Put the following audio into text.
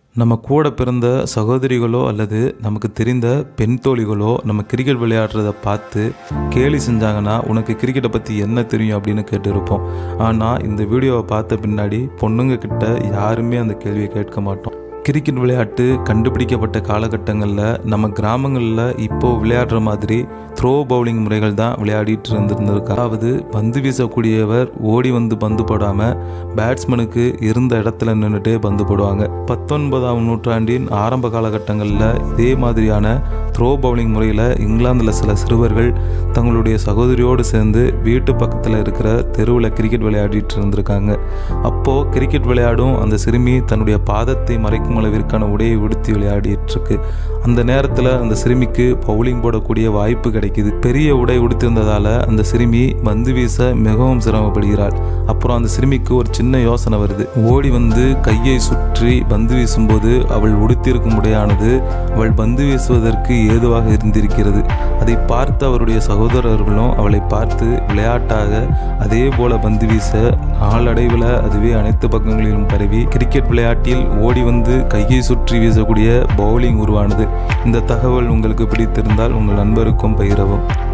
நம்ம கூட பிறந்த சகோதரிகளோ அல்லது நமக்கு தெரிந்த பெண் தோழிகளோ நம்ம கிரிக்கெட் விளையாடுறத பார்த்து கேலி செஞ்சாங்கன்னா உனக்கு கிரிக்கெட்டை பற்றி என்ன தெரியும் அப்படின்னு கேட்டிருப்போம் ஆனால் இந்த வீடியோவை பார்த்த பின்னாடி பொண்ணுங்க கிட்ட யாருமே அந்த கேள்வியை கேட்க மாட்டோம் கிரிக்கெட் விளையாட்டு கண்டுபிடிக்கப்பட்ட காலகட்டங்களில் நம்ம கிராமங்களில் இப்போ விளையாடுற மாதிரி த்ரோ பவுலிங் முறைகள் தான் விளையாடிட்டு இருந்திருந்திருக்கு அதாவது பந்து வீசக்கூடியவர் ஓடி வந்து பந்து போடாமல் பேட்ஸ்மேனுக்கு இருந்த இடத்துல நின்றுட்டே பந்து போடுவாங்க பத்தொன்பதாம் நூற்றாண்டின் ஆரம்ப காலகட்டங்களில் இதே மாதிரியான த்ரோ பவுலிங் முறையில் இங்கிலாந்தில் சில சிறுவர்கள் தங்களுடைய சகோதரியோடு சேர்ந்து வீட்டு பக்கத்தில் இருக்கிற தெருவில் கிரிக்கெட் விளையாடிட்டு இருந்திருக்காங்க அப்போது கிரிக்கெட் விளையாடும் அந்த சிறுமி தன்னுடைய பாதத்தை மறைக்கும் அளவிற்கான உடையை உடுத்தி விளையாடிட்டு இருக்கு அந்த நேரத்தில் அந்த சிறுமிக்கு பவுலிங் போடக்கூடிய வாய்ப்பு கிடைக்குது பெரிய உடை உடுத்திருந்ததால் அந்த சிறுமி பந்து வீச மிகவும் சிரமப்படுகிறாள் அப்புறம் அந்த சிறுமிக்கு ஒரு சின்ன யோசனை வருது ஓடி வந்து கையை சுற்றி பந்து வீசும்போது அவள் உடுத்திருக்கும் உடையானது அவள் பந்து வீசுவதற்கு ஏதுவாக இருந்திருக்கிறது அதை பார்த்து அவருடைய சகோதரர்களும் அவளை பார்த்து விளையாட்டாக அதே போல பந்து வீச நாளடைவில் அதுவே அனைத்து பக்கங்களிலும் பரவி கிரிக்கெட் விளையாட்டில் ஓடி வந்து கையை சுற்றி வீசக்கூடிய பவுலிங் உருவானது இந்த தகவல் உங்களுக்கு பிடித்திருந்தால் உங்கள் நண்பருக்கும் பகிரவும்